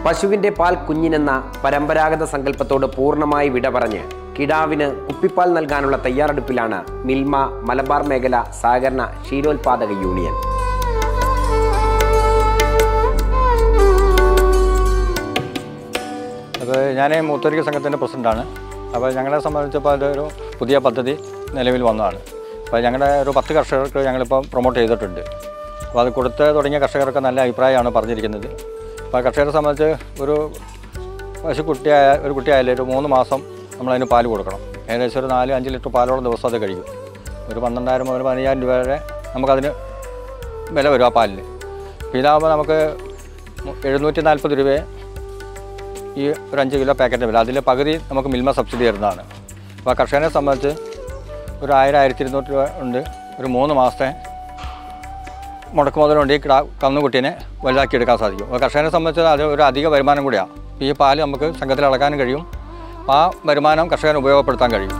പശുവിന്റെ പാൽ കുഞ്ഞിനെന്ന പരമ്പരാഗത സങ്കല്പത്തോട് പൂർണ്ണമായി വിട പറഞ്ഞ് കിടാവിന് കുപ്പിപ്പാൽ നൽകാനുള്ള തയ്യാറെടുപ്പിലാണ് മിൽമ മലബാർ മേഖല സഹകരണ ക്ഷീരോത്പാദക യൂണിയൻ അപ്പോൾ ഞാൻ മൂത്തൊരിക്കൽ സംഘത്തിൻ്റെ പ്രസിഡൻ്റാണ് അപ്പോൾ ഞങ്ങളെ സംബന്ധിച്ചപ്പോൾ അതൊരു പുതിയ പദ്ധതി നിലവിൽ വന്നതാണ് അപ്പോൾ ഞങ്ങളുടെ ഒരു പത്ത് കർഷകർക്ക് ഞങ്ങളിപ്പോൾ പ്രൊമോട്ട് ചെയ്തിട്ടുണ്ട് അപ്പോൾ അത് കൊടുത്ത് തുടങ്ങിയ കർഷകർക്ക് നല്ല അഭിപ്രായമാണ് പറഞ്ഞിരിക്കുന്നത് അപ്പോൾ കർഷകരെ സംബന്ധിച്ച് ഒരു പശുക്കുട്ടിയായ ഒരു കുട്ടിയായാലും ഒരു മൂന്ന് മാസം നമ്മളതിന് പാൽ കൊടുക്കണം ഏകദേശം ഒരു നാല് അഞ്ച് ലിറ്റർ പാലോളം ദിവസം അത് കഴിയും ഒരു പന്ത്രണ്ടായിരം മുതൽ പതിനയ്യായിരം രൂപ വരെ നമുക്കതിന് വില വരും ആ പാലിന് അപ്പോൾ ഇതാകുമ്പോൾ നമുക്ക് എഴുന്നൂറ്റി നാൽപ്പത് രൂപയെ ഈ ഒരു അഞ്ച് കിലോ പാക്കറ്റ് വില അതിൽ പകുതി നമുക്ക് മിൽമ സബ്സിഡി തരുന്നതാണ് അപ്പോൾ കർഷകനെ സംബന്ധിച്ച് ഒരു ആയിരം ആയിരത്തി ഇരുന്നൂറ് രൂപ ഉണ്ട് ഒരു മൂന്ന് മാസത്തെ മുടക്ക് മുതലുണ്ട് ഈ കിടാ കന്നുകുട്ടീനെ വലുതാക്കി എടുക്കാൻ സാധിക്കും അപ്പോൾ കർഷകനെ സംബന്ധിച്ച് അത് ഒരു അധിക വരുമാനം കൂടിയാണ് ഈ പാല് നമുക്ക് സംഘത്തിൽ അളക്കാനും കഴിയും ആ വരുമാനം കർഷകന് ഉപയോഗപ്പെടുത്താൻ കഴിയും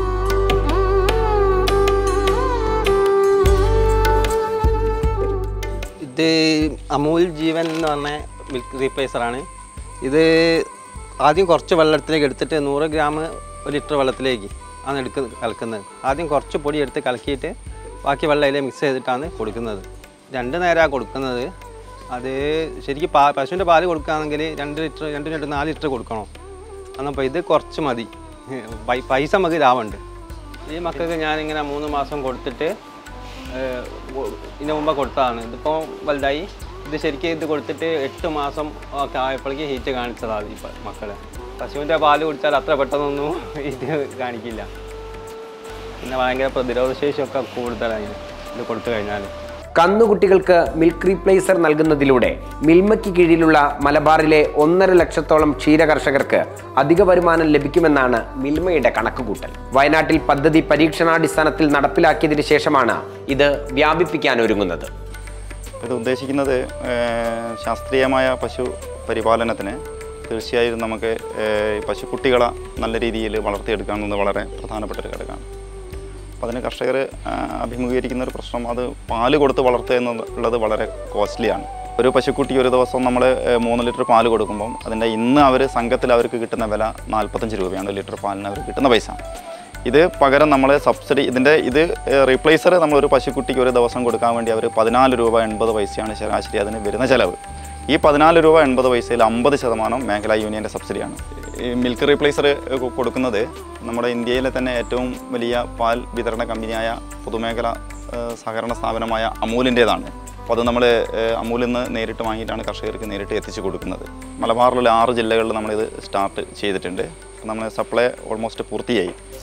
ഇത് അമൂൽ ജീവൻ എന്ന് പറഞ്ഞ മിൽക്ക് റീപ്ലേസറാണ് ഇത് ആദ്യം കുറച്ച് വെള്ളത്തിലേക്ക് എടുത്തിട്ട് നൂറ് ഗ്രാം ഒരു ലിറ്റർ വെള്ളത്തിലേക്ക് ആണ് എടുക്ക കലക്കുന്നത് ആദ്യം കുറച്ച് പൊടി എടുത്ത് കലക്കിയിട്ട് ബാക്കി വെള്ളം അതിൽ മിക്സ് ചെയ്തിട്ടാണ് കൊടുക്കുന്നത് രണ്ട് നേരമാണ് കൊടുക്കുന്നത് അത് ശരിക്കും പാ പശുവിൻ്റെ പാല് കൊടുക്കുകയാണെങ്കിൽ രണ്ട് ലിറ്റർ രണ്ട് രണ്ട് നാല് ലിറ്റർ കൊടുക്കണം എന്നപ്പോൾ ഇത് കുറച്ച് മതി പൈ- പൈസ നമുക്ക് ലാഭമുണ്ട് ഈ മക്കൾക്ക് ഞാനിങ്ങനെ മൂന്ന് മാസം കൊടുത്തിട്ട് ഏഹ് ഒ- ഇതിന് മുമ്പ് കൊടുത്തതാണ് ഇതിപ്പോൾ വലുതായി ഇത് ശരിക്കും ഇത് കൊടുത്തിട്ട് എട്ട് മാസം ഒക്കെ ആയപ്പോഴേക്ക് ഹീറ്റ് കാണിച്ചതാണ് ഈ പ- മക്കളെ പശുവിൻ്റെ പാല് കുടിച്ചാൽ അത്ര പെട്ടെന്നൊന്നും ഇത് കാണിക്കില്ല പിന്നെ ഭയങ്കര പ്രതിരോധശേഷിയൊക്കെ കൂടുതലാണ് ഇതിന് ഇത് കൊടുത്തു കഴിഞ്ഞാൽ കന്നുകുട്ടികൾക്ക് മിൽക്ക് റീപ്ലേസർ നൽകുന്നതിലൂടെ മിൽമയ്ക്ക് കീഴിലുള്ള മലബാറിലെ ഒന്നര ലക്ഷത്തോളം ക്ഷീര കർഷകർക്ക് അധിക വരുമാനം ലഭിക്കുമെന്നാണ് മിൽമയുടെ കണക്കുകൂട്ടൽ വയനാട്ടിൽ പദ്ധതി പരീക്ഷണാടിസ്ഥാനത്തിൽ നടപ്പിലാക്കിയതിനു ശേഷമാണ് ഇത് വ്യാപിപ്പിക്കാൻ ഒരുങ്ങുന്നത് ഇത് ഉദ്ദേശിക്കുന്നത് ഏഹ്, ശാസ്ത്രീയമായ പശു പരിപാലനത്തിന് തീർച്ചയായും നമുക്ക് ഏഹ്, പശുക്കുട്ടികളെ നല്ല രീതിയിൽ വളർത്തിയെടുക്കുക എന്നത് വളരെ പ്രധാനപ്പെട്ട ഒരു ഘടകമാണ് അപ്പോൾ അതിന് കർഷകർ അഭിമുഖീകരിക്കുന്ന ഒരു പ്രശ്നം അത് പാല് കൊടുത്ത് വളർത്തുക എന്നുള്ളത് വളരെ കോസ്റ്റ്ലിയാണ് ഒരു പശുക്കുട്ടി ഒരു ദിവസം നമ്മൾ മൂന്ന് ലിറ്റർ പാല് കൊടുക്കുമ്പം അതിൻ്റെ ഇന്ന് അവർ സംഘത്തിൽ അവർക്ക് കിട്ടുന്ന വില നാൽപ്പത്തഞ്ച് രൂപയാണ് ഒരു ലിറ്റർ പാലിന് അവർക്ക് കിട്ടുന്ന പൈസ ഇത് പകരം നമ്മൾ സബ്സിഡി ഇതിൻ്റെ ഇത് റീപ്ലേസർ നമ്മൾ ഒരു പശുക്കുട്ടിക്ക് ഒരു ദിവസം കൊടുക്കാൻ വേണ്ടി അവർ പതിനാല് രൂപ എൺപത് പൈസയാണ് ശരാശരി അതിന് വരുന്ന ചിലവ് ഈ പതിനാല് രൂപ എൺപത് പൈസയിൽ അമ്പത് ശതമാനം മേഖലാ യൂണിയൻ്റെ സബ്സിഡിയാണ് ഈ മിൽക്ക് റീപ്ലേസർ കൊടുക്കുന്നത് നമ്മുടെ ഇന്ത്യയിലെ തന്നെ ഏറ്റവും വലിയ പാൽ വിതരണ കമ്പനിയായ പൊതുമേഖല ഏഹ്, സഹകരണ സ്ഥാപനമായ അമൂലിൻ്റേതാണ് അപ്പോൾ അത് നമ്മൾ അമൂലിൽ നിന്ന് നേരിട്ട് വാങ്ങിയിട്ടാണ് കർഷകർക്ക് നേരിട്ട് എത്തിച്ചു കൊടുക്കുന്നത് മലബാറിലുള്ള ആറ് ജില്ലകളിൽ നമ്മളിത് സ്റ്റാർട്ട് ചെയ്തിട്ടുണ്ട് നമ്മൾ സപ്ലൈ ഓൾമോസ്റ്റ് പൂർത്തിയായി